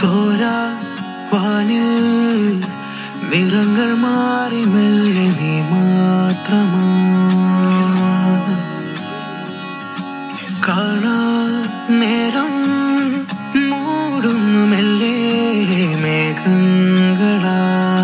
തോരാ വാനിൽ നിറങ്ങൾ മാറി മെല്ലെ നീ മാത്രമാ കാണാ നേരം മൂടുന്നു മെല്ലെ മേഘങ്ങളാ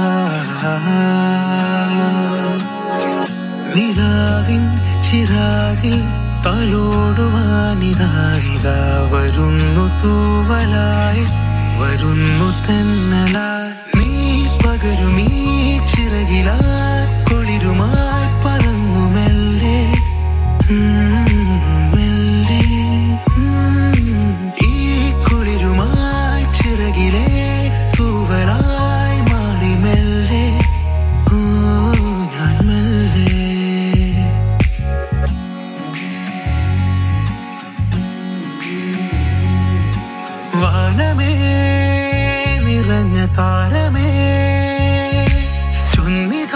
നിലാവിൻ ചിരാതിൽ തലോടുവാനിതാ ഇതാ വരുന്നു തൂവലായി വരുന്നു തെന്നലായി നീ പകരുമീ ചിറകിലായി കൊളിരുമായി പറന്നു മെല്ലെ ഉം, മെല്ലെ ഉം. ഈ കുളിരുമായി ചിറകിലെ തൂവലായി മാറി മെല്ലെ ഓ ഞാൻ മെല്ലെ വാനമേ നിറഞ്ഞ താരമേ ചുന്നിത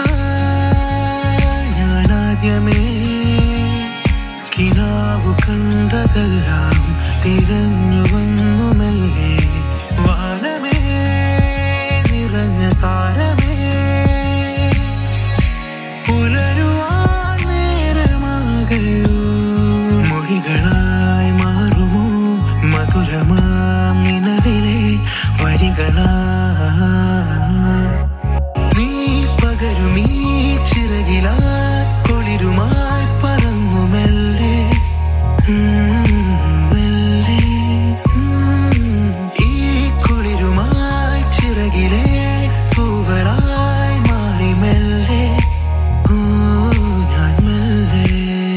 ഞാനാദ്യമേ കിനാവു കണ്ടതെല്ലാം തിരഞ്ഞു വന്നു മെല്ലെ വാനമേ നിറഞ്ഞ താരമേ പുലരുവാൻ നേരമാകയോ മൊഴികളായി മാറുമോ മധുരമാം നിലവിലെ വരികളാ നീ പകരുമീ ചിറകിലായി കൊളിരുമായി പറന്നു മെല്ലെ ഉം, മെല്ലെ ഉം. ഈ കുളിരുമായി ചിറകിലെ തൂവലായി മാറി മെല്ലെ ഓ ഞാൻ മെല്ലെ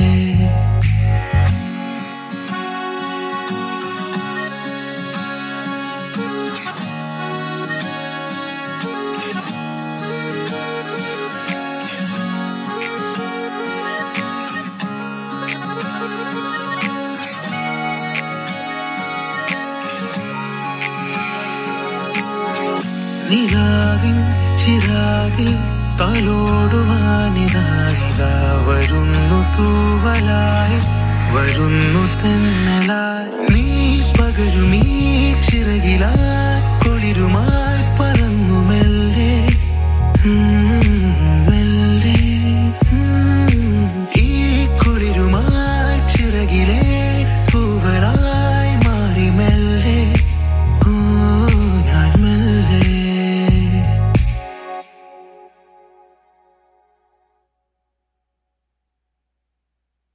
നിലാവിൻ ചിരാതിൽ തലോടുവാനിതായിതാ വരുന്നു തൂവലായി വരുന്നു തെന്നലായി നീ പകരുമീ ചിറകിലായി കൊളിരുമായി